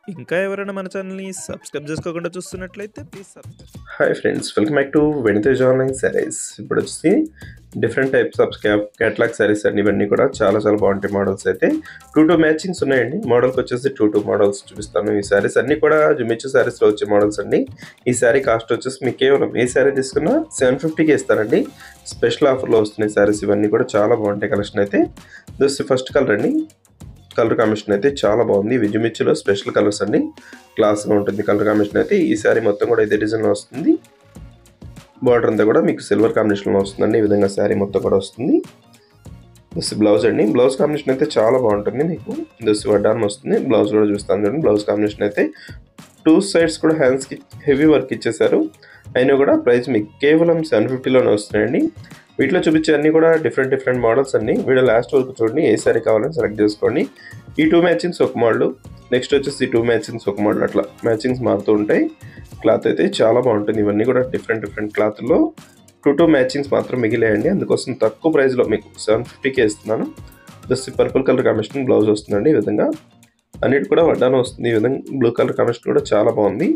ఇంకా ఎవరైనా మన ఛానల్‌ని సబ్స్క్రైబ్ చేసుకోకుండా చూస్తున్నట్లయితే please subscribe hi friends welcome back to వెనితేజ్ ఆన్లైన్ శారీస్ ఇప్పుడు వచ్చి different types of cap catalogue saris అండి ఇవన్నీ కూడా చాలా చాలా బాగుంటాయి మోడల్స్ అయితే టూ టూ మ్యాచింగ్స్ ఉన్నాయండి మోడల్కి వచ్చేసి టూ టూ మోడల్స్ చూపిస్తాను ఈ శారీస్ అన్ని కూడా జుమిచ్చు శారీస్లో వచ్చే మోడల్స్ అండి ఈ శారీ కాస్ట్ వచ్చేసి మీకు కేవలం ఏ శారీ తీసుకున్నా సెవెన్ ఫిఫ్టీకి ఇస్తారండి స్పెషల్ ఆఫర్లో వస్తున్నాయి శారీస్ ఇవన్నీ కూడా చాలా బాగుంటాయి కలెక్షన్ అయితే దోస్ ఫస్ట్ కలర్ అండి కలర్ కాంబినేషన్ అయితే చాలా బాగుంది విజుమిచ్చిలో స్పెషల్ కలర్స్ అండి క్లాస్గా ఉంటుంది కలర్ కాంబినేషన్ అయితే ఈ శారీ మొత్తం కూడా ఇదే డిజైన్లో వస్తుంది బార్డర్ అంతా కూడా మీకు సిల్వర్ కాంబినేషన్లో వస్తుందండి ఈ విధంగా శారీ మొత్తం కూడా వస్తుంది దస్ బ్లౌజ్ అండి బ్లౌజ్ కాంబినేషన్ అయితే చాలా బాగుంటుంది మీకు దస్ వడ్డానం వస్తుంది బ్లౌజ్ కూడా చూస్తాను చూడండి బ్లౌజ్ కాంబినేషన్ అయితే టూ సైడ్స్ కూడా హ్యాండ్స్కి హెవీ వర్క్ ఇచ్చేసారు అయినా కూడా ప్రైస్ మీకు కేవలం సెవెన్ ఫిఫ్టీలోనే వస్తున్నాయండి వీటిలో చూపించే అన్ని కూడా డిఫరెంట్ డిఫరెంట్ మోడల్స్ అన్ని వీడియో లాస్ట్ వరకు చూడండి ఏ సారీ కావాలని సెలెక్ట్ చేసుకోండి ఈ టూ మ్యాచింగ్స్ ఒక మోడల్ నెక్స్ట్ వచ్చేసి ఈ టూ మ్యాచింగ్స్ ఒక మోడల్ అట్లా మ్యాచింగ్స్ మారుతూ ఉంటాయి క్లాత్ అయితే చాలా బాగుంటుంది ఇవన్నీ కూడా డిఫరెంట్ డిఫరెంట్ క్లాత్లో టూ టూ మ్యాచింగ్స్ మాత్రం మిగిలేయండి అందుకోసం తక్కువ ప్రైస్లో మీకు సెవెన్ ఫిఫ్టీకే ఇస్తున్నాను just purple colour combination blouse వస్తుందండి ఈ విధంగా అన్నిటి కూడా వడ్డానం వస్తుంది ఈ విధంగా బ్లూ కలర్ కాంబినేషన్ కూడా చాలా బాగుంది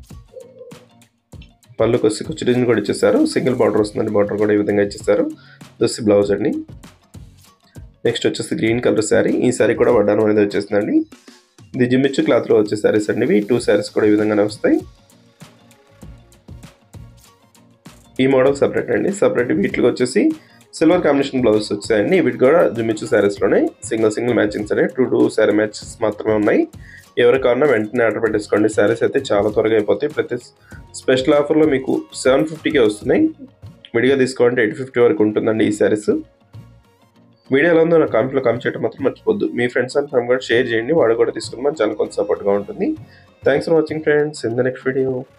పళ్ళుకి వచ్చి కొంచెం డిజైన్ కూడా ఇచ్చేసారు సింగిల్ బార్డర్ వస్తుందండి బార్డర్ కూడా ఈ విధంగా ఇచ్చేసారు దొస్సి బ్లౌజ్ అండి నెక్స్ట్ వచ్చేసి గ్రీన్ కలర్ శారీ ఈ శారీ కూడా వడ్డానం అనేది వచ్చేసిందండి ఇది జిమ్మిచ్చు క్లాత్లో వచ్చే శారీస్ అండి ఇవి టూ శారీస్ కూడా ఈ విధంగానే వస్తాయి ఈ మోడల్ సపరేట్ అండి సపరేట్ వీటికి వచ్చేసి సిల్వర్ కాంబినేషన్ బ్లౌజెస్ వచ్చాయండి వీటి కూడా జుమిచ్చు శారీస్లోనే సింగిల్ సింగిల్ మ్యాచింగ్స్ అనేవి టూ టూ శారీ మ్యాచెస్ మాత్రమే ఉన్నాయి ఎవరు కావాలన్నా వెంటనే ఆర్డర్ పెట్టేసుకోండి శారీస్ అయితే చాలా త్వరగా అయిపోతాయి ప్రతి స్పెషల్ ఆఫర్లో మీకు సెవెన్ ఫిఫ్టీకే వస్తున్నాయి విడిగా తీసుకోవాలంటే ఎయిట్ ఫిఫ్టీ వరకు ఉంటుందండి ఈ శారీస్ వీడియో ఎలా ఉందో నా కామెంట్లో కామెంట్ చేయడం మాత్రం మర్చిపోద్దు మీ ఫ్రెండ్స్ అండ్ ఫ్యామిలీ కూడా షేర్ చేయండి వాడు కూడా తీసుకుని మన ఛానల్ కొంచెం సపోర్ట్గా ఉంటుంది thanks for watching friends in the next video